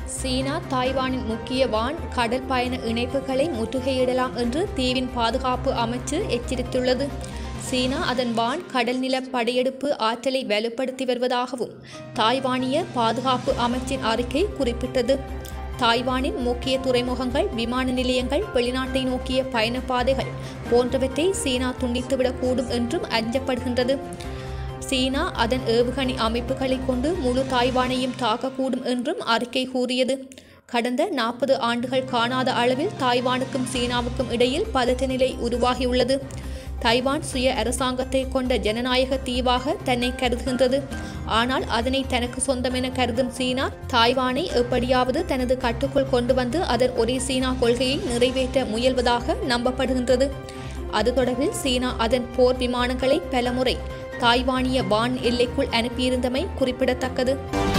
சீனா தாய்வானின் முக்கிய வான் கடல் பயண இணைப்புகளை முற்றுகையிடலாம் என்று தீவின் பாதுகாப்பு அமைச்சு எச்சரித்துள்ளது சீனா அதன் வான் கடல் நில படையெடுப்பு ஆற்றலை வலுப்படுத்தி வருவதாகவும் தாய்வானிய பாதுகாப்பு அமைச்சின் அறிக்கை குறிப்பிட்டது தாய்வானின் முக்கிய துறைமுகங்கள் விமான நிலையங்கள் வெளிநாட்டை நோக்கிய பயணப்பாதைகள் போன்றவற்றை சீனா துண்டித்துவிடக்கூடும் என்றும் அஞ்சப்படுகின்றது சீனா அதன் ஏவுகணை அமைப்புகளை கொண்டு முழு தாய்வானையும் தாக்கக்கூடும் என்றும் அறிக்கை கூறியது கடந்த நாற்பது ஆண்டுகள் காணாத அளவில் தாய்வானுக்கும் சீனாவுக்கும் இடையில் பதட்ட நிலை உருவாகியுள்ளது தைவான் சுய அரசாங்கத்தை கொண்ட ஜனநாயக தீவாக தன்னை கருதுகின்றது ஆனால் அதனை தனக்கு சொந்தமென கருதும் சீனா தாய்வானை எப்படியாவது தனது கட்டுக்குள் கொண்டு வந்து அதன் ஒரே சீனா கொள்கையை நிறைவேற்ற முயல்வதாக நம்பப்படுகின்றது அது தொடர்பில் சீனா அதன் போர் விமானங்களை பலமுறை தாய்வானிய வான் எல்லைக்குள் அனுப்பியிருந்தமை குறிப்பிடத்தக்கது